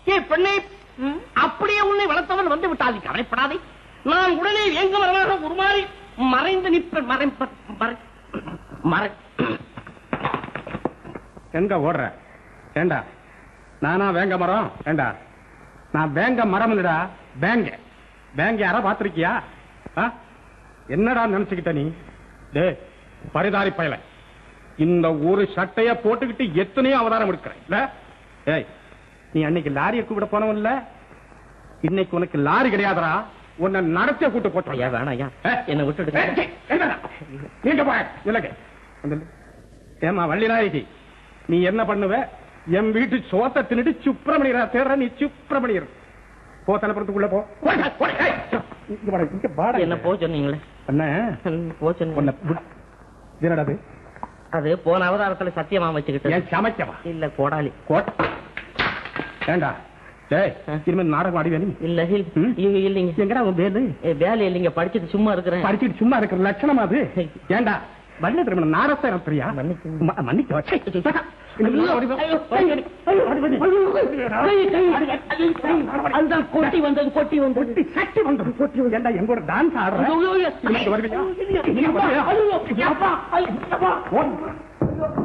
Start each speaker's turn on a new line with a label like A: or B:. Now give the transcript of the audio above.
A: ஏ பெண்ணே அப்படியே உன்னை வளர்த்தவன் வந்து விட்டாது கவலைப்படாதே நான் உடனே எங்க மரமாக உருமாறி மறைந்து நிற்ப மறைப்ப மறை மறை
B: எங்க ஓடுற ஏண்டா நானா வேங்க மரம் ஏண்டா நான் வேங்க மரம் இல்லடா பேங்க பேங்க யாரா பாத்திருக்கியா ஆ? என்னடா நினைச்சுக்கிட்ட நீ டே பரிதாரி பயல இந்த ஒரு சட்டைய போட்டுக்கிட்டு எத்தனையோ அவதாரம் எடுக்கிற இல்ல ஏய் நீ அன்னைக்கு லாரியை கூப்பிட போனவன் இல்ல இன்னைக்கு உனக்கு லாரி கிடையாதுடா உன்னை நடத்திய கூட்டு
A: ஐயா
B: போட்டு
A: வேணாம் ஐயா
B: ஏ?
A: என்ன விட்டுடுங்க
B: ஏய், ஏய், என்னடா? நீங்க போய் இல்லங்க வந்து ஏமா வள்ளி நாயகி நீ என்ன பண்ணுவ என் வீட்டு சோத்த தின்னுட்டு சுப்பிரமணியரா தேடுற நீ சுப்பிரமணியர் போ தலைப்புறத்துக்குள்ள போ போடா, போடா, ஏய், இங்க வாடா, இங்க வாடா.
A: என்ன போ சொன்னீங்களே
B: அண்ணே,
A: ம், போ சொன்னீங்க
B: உன்னை விடு. இது என்னடா இது?
A: அது போன அவதாரத்துல சத்தியமா வச்சுக்கிட்டு
B: ஏன் சமைக்கவா
A: இல்ல கோடாலி
B: கோட் ஏண்டா டேய் இனிமே நாடகம் ஆடி வேணும்
A: இல்ல இல்ல
B: ம்?
A: இல்ல, இல்லைங்க
B: எங்கடா உன் பேரு
A: ஏ, வேலை இல்லைங்க படிச்சுட்டு சும்மா இருக்கிறேன்
B: படிச்சுட்டு சும்மா இருக்கிற லட்சணமா அது ஏண்டா வள்ளி திருமணம் நாடகத்தை நடத்துறியா
A: மன்னிச்சுங்க.
B: ம- மன்னிக்க வச்சே. இந்த ஓடி வா.
A: ஐயோ, ஐயோ, ஐயோ, அதுதான் கொட்டி வந்தது கொட்டி வந்தது
B: கொட்டி சட்டி வந்து கொட்டி ஏண்டா எங்கூட டான்ஸ் ஆடுற
A: ஐயோ, ஐயோ.
B: இங்க வருவியா?
A: ஐயோ,
B: இங்க வருவியா?
A: ஐயோ, அப்பா, ஐயோ, அப்பா.
B: ஓடு.